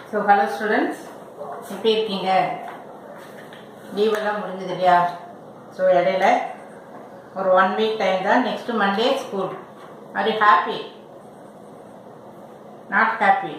so hello students எப்படி இருக்கீங்க லீவெல்லாம் முடிஞ்சது இல்லையா ஸோ இடையில ஒரு ஒன் வீக் டைம் தான் next Monday school are you happy not happy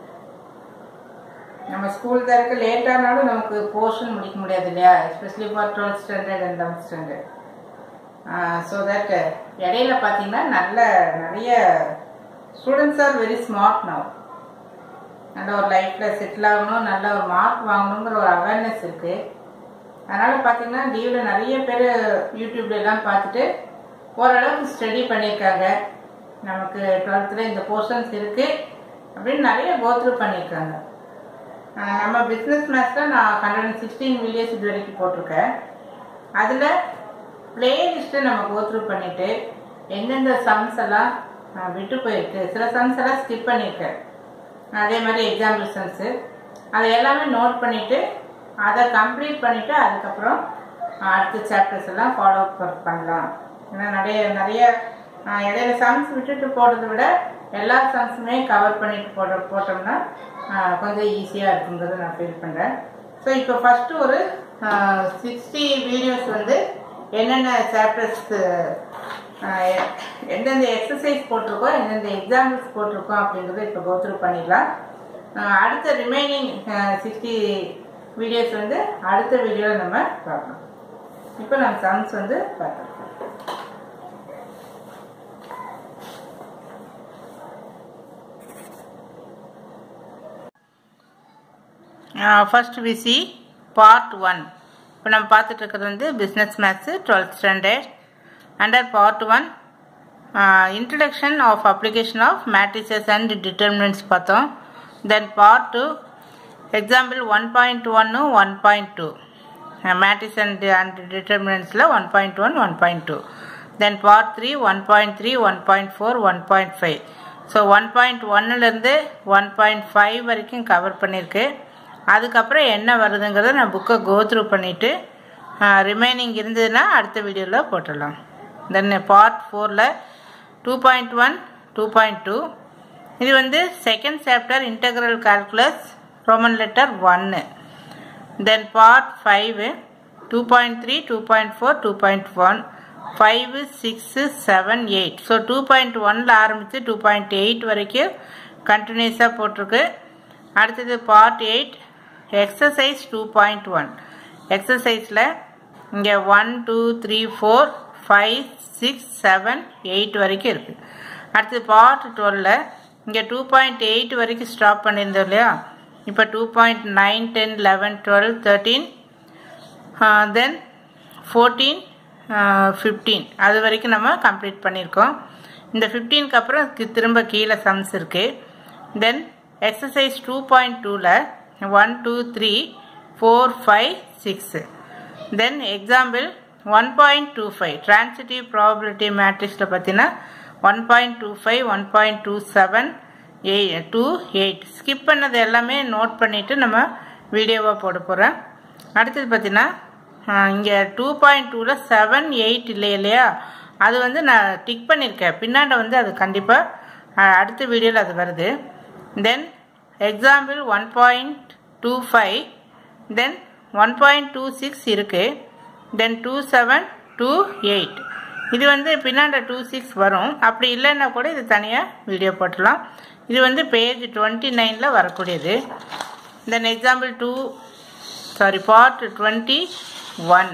நம்ம ஸ்கூல் திறக்க லேட்டானாலும் நமக்கு போர்ஷன் முடிக்க முடியாது இல்லையா especially for twelfth standard and eleventh standard so that இடையில பார்த்தீங்கன்னா நல்ல நிறைய students are very smart now நல்ல ஒரு லைஃப்பில் செட்டில் ஆகணும் நல்ல ஒரு மார்க் வாங்கணுங்கிற ஒரு அவேர்னஸ் இருக்குது அதனால் பார்த்தீங்கன்னா லீவில் நிறைய பேர் யூடியூப்ல எல்லாம் பார்த்துட்டு ஓரளவுக்கு ஸ்டடி பண்ணியிருக்காங்க நமக்கு டுவெல்த்தில் இந்த போர்ஷன்ஸ் இருக்குது அப்படின்னு நிறைய கோத்ரூ பண்ணியிருக்காங்க ஆஹ் நம்ம பிஸ்னஸ் மேத்ஸில் நான் ஹண்ட்ரட் அண்ட் சிக்ஸ்டீன் வீடியோஸ் இது வரைக்கும் போட்டிருக்கேன் அதில் பிளேலிஸ்ட்டை நம்ம கோத்ரூ பண்ணிவிட்டு எந்தெந்த சம்ஸ் எல்லாம் ஆஹ் விட்டு போயிருக்கு சில சம்ஸ் எல்லாம் ஸ்கிப் பண்ணியிருக்கேன் அதே மாதிரி எக்ஸாம்பிள் சம்ஸு அதை எல்லாமே நோட் பண்ணிவிட்டு அதை கம்ப்ளீட் பண்ணிவிட்டு அதுக்கப்புறம் அடுத்த சாப்டர்ஸ் எல்லாம் ஃபாலோ பண்ணலாம் ஏன்னா நிறைய நிறைய ஆஹ் இடையில சம்ஸ் விட்டுட்டு போடுறதை விட எல்லா சம்ஸுமே கவர் பண்ணிட்டு போட போட்டோம்னா ஆஹ் கொஞ்சம் ஈஸியாக இருக்குங்கிறத நான் ஃபீல் பண்ணுறேன் ஸோ இப்போ ஃபஸ்ட்டு ஒரு சிக்ஸ்டி வீடியோஸ் வந்து என்னென்ன சாப்டர்ஸ் எந்தெந்த எக்ஸசைஸ் போட்டிருக்கோம் எந்தெந்த எக்ஸாம்பிள்ஸ் போட்டிருக்கோம் அப்படிங்கிறத இப்போ கோத்ரூ பண்ணிடலாம் ஆஹ் அடுத்த ரிமைனிங் சிக்ஸ்டி வீடியோஸ் வந்து அடுத்த வீடியோவில் நம்ம பார்க்கலாம் இப்போ நம்ம சம்ஸ் வந்து பார்க்கலாம் ஃபர்ஸ்ட் விசி பார்ட் ஒன் இப்போ நம்ம பார்த்துட்டு இருக்கிறது வந்து business maths twelfth standard under part one introduction of application of matrices and determinants பார்த்தோம் then part two example one point ஒன்னு one point two matrix and and டிட்டர்மினன்ட்ஸில் one point one one point two then part three one point three one point four one point five so one point ஒன்னுலேருந்து one point five வரைக்கும் cover பண்ணியிருக்கு அதுக்கப்புறம் என்ன வருதுங்கிறத நான் புக்கை go through பண்ணிவிட்டு remaining இருந்ததுன்னா அடுத்த வீடியோவில் போட்டுடலாம் தென் பார்ட் ஃபோரில் two point one two point two இது வந்து second chapter integral calculus roman letter ஒன்று then part five two point three two point four two point one five six seven eight so two point ஒனில் ஆரம்பித்து two point eight வரைக்கும் கண்டினியூஸாக போட்டிருக்கு அடுத்தது part eight exercise two point one எக்ஸசைஸில் இங்கே one two three four five six seven eight வரைக்கும் இருக்குது அடுத்தது பார்ட் டுவெல்ல இங்கே டூ பாயிண்ட் எயிட் வரைக்கும் ஸ்டாப் பண்ணியிருந்தோம் இல்லையா இப்போ two point nine ten eleven twelve thirteen then fourteen fifteen அது வரைக்கும் நம்ம கம்ப்ளீட் பண்ணியிருக்கோம் இந்த ஃபிஃப்டீனுக்கு அப்புறம் திரும்ப கீழே சம்ஸ் இருக்குது தென் எக்ஸசைஸ் டூ பாயிண்ட் டூவில் one two three four five six then example one point two five transitive probability மேட்ரிக்ஸில் பார்த்தீங்கன்னா one point two five one point two seven எய் டூ எயிட் ஸ்கிப் பண்ணது எல்லாமே நோட் பண்ணிவிட்டு நம்ம வீடியோவாக போட போகிறேன் அடுத்தது பார்த்தீங்கன்னா இங்கே டூ பாயிண்ட் டூவில் செவன் எயிட் இல்லை இல்லையா அது வந்து நான் டிக் பண்ணியிருக்கேன் பின்னாடி வந்து அது கண்டிப்பாக அடுத்த வீடியோவில் அது வருது then example one point two five then one point two six இருக்குது then two seven two eight இது வந்து பின்னாண்ட டூ சிக்ஸ் வரும் அப்படி இல்லைன்னா கூட இது தனியாக வீடியோ போட்டலாம் இது வந்து பேஜ் டுவெண்ட்டி நைனில் வரக்கூடியது then example two sorry part twenty one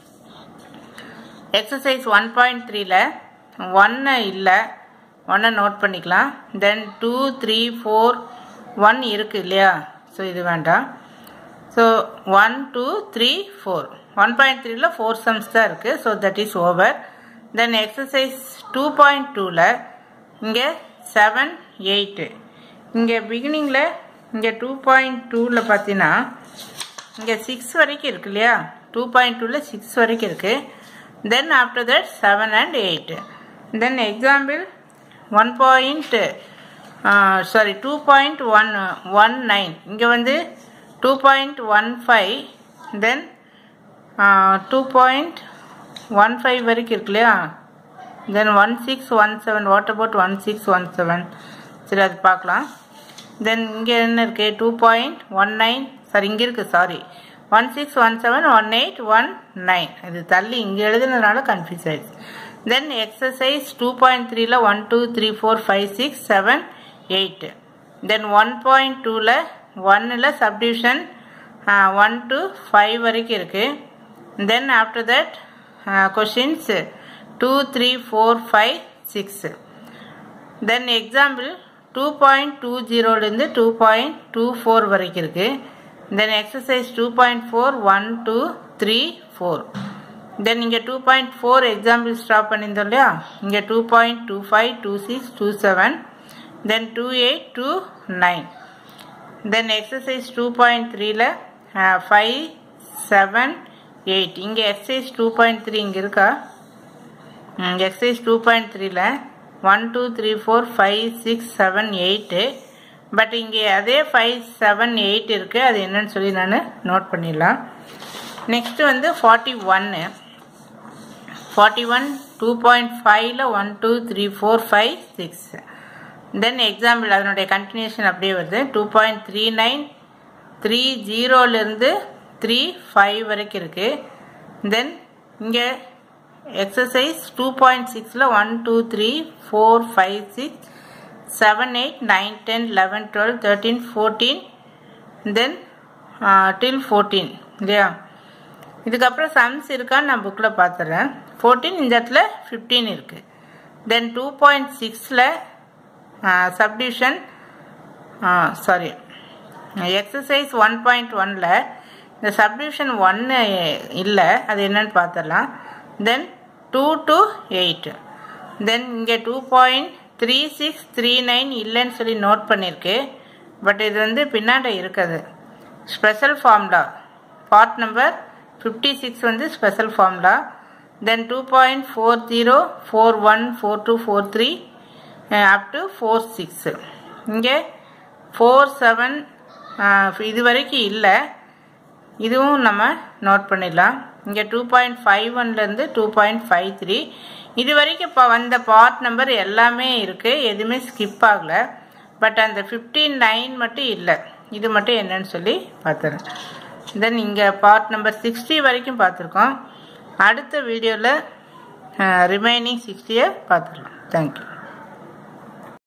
exercise one point த்ரீல ஒன்று இல்லை ஒன்றை நோட் பண்ணிக்கலாம் then two three four one இருக்குது இல்லையா ஸோ இது வேண்டாம் so one two three four one point த்ரீல ஃபோர் சம்ஸ் தான் இருக்குது so that is over then exercise two point டூவில் இங்கே செவன் எயிட்டு இங்கே பிகினிங்கில் இங்கே டூ பாயிண்ட் டூவில் பார்த்தீங்கன்னா இங்கே சிக்ஸ் வரைக்கும் இருக்கு இல்லையா டூ பாயிண்ட் டூவில் சிக்ஸ் வரைக்கும் இருக்குது then after that seven and eight then example one point sorry two point one one nine இங்கே வந்து two point one five then two point one five வரைக்கும் இருக்கு இல்லையா then one six one seven what about one six one seven சரி அது பார்க்கலாம் then இங்கே என்ன இருக்குது two point one nine sorry இங்கே இருக்குது sorry one six one seven one eight one nine இது தள்ளி இங்கே எழுதுனதுனால கன்ஃபியூஸ் ஆயிடுச்சு தென் எக்ஸசைஸ் டூ பாயிண்ட் த்ரீல one two three four five six seven eight then one point டூவில் ஒன்னில் சப்டிவிஷன் ஒன் டு ஃபைவ் வரைக்கும் இருக்குது then after that questions two three four five six then example two point two ஜீரோலேருந்து two point two four வரைக்கும் இருக்குது then exercise two point four one two three four then இங்கே two point four example stop பண்ணியிருந்தோம் இல்லையா இங்கே two point two five two six two seven then two eight two nine then exercise two point த்ரீல five seven eight இங்கே exercise two point three இங்கே இருக்கா exercise two point த்ரீல one two three four five six seven eight but இங்கே அதே five seven eight இருக்குது அது என்னன்னு சொல்லி நான் நோட் பண்ணிடலாம் நெக்ஸ்ட்டு வந்து ஃபார்ட்டி ஒன்னு ஃபார்ட்டி ஒன் டூ பாயிண்ட் ஃபைவ்ல one two three four five six then example அதனுடைய கண்டினியூஷன் அப்படியே வருது two point three nine three ஜீரோலேருந்து த்ரீ ஃபைவ் வரைக்கும் இருக்குது தென் இங்கே எக்ஸசைஸ் டூ பாயிண்ட் சிக்ஸில் one two three four five six seven eight nine ten eleven twelve thirteen fourteen then till fourteen இல்லையா இதுக்கப்புறம் சம்ஸ் இருக்கான்னு நான் புக்கில் பார்த்துறேன் ஃபோர்டீன் இந்த இடத்துல ஃபிஃப்டீன் இருக்குது தென் டூ பாயிண்ட் சிக்ஸில் subdivision sorry exercise one point ஒனில் இந்த சப்டிவிஷன் ஒன்று இல்லை அது என்னன்னு பார்த்துடலாம் then two to eight then இங்கே two point three six three nine இல்லைன்னு சொல்லி நோட் பண்ணியிருக்கு பட் இது வந்து பின்னாடி இருக்குது special formula part number fifty six வந்து special formula then two point four zero four one four two four three up to four six இங்கே four seven இது வரைக்கும் இல்லை இதுவும் நம்ம நோட் பண்ணிடலாம் இங்கே டூ பாயிண்ட் ஃபைவ் ஒன்லேருந்து டூ பாயிண்ட் ஃபைவ் த்ரீ இது வரைக்கும் இப்போ வந்த பார்ட் நம்பர் எல்லாமே இருக்குது எதுவுமே ஸ்கிப் ஆகலை பட் அந்த ஃபிஃப்டீன் நைன் மட்டும் இல்லை இது மட்டும் என்னன்னு சொல்லி பார்த்துறேன் தென் இங்கே பார்ட் நம்பர் சிக்ஸ்டி வரைக்கும் பார்த்துருக்கோம் அடுத்த வீடியோவில் ரிமைனிங் சிக்ஸ்டியை பார்த்துடலாம் தேங்க்யூ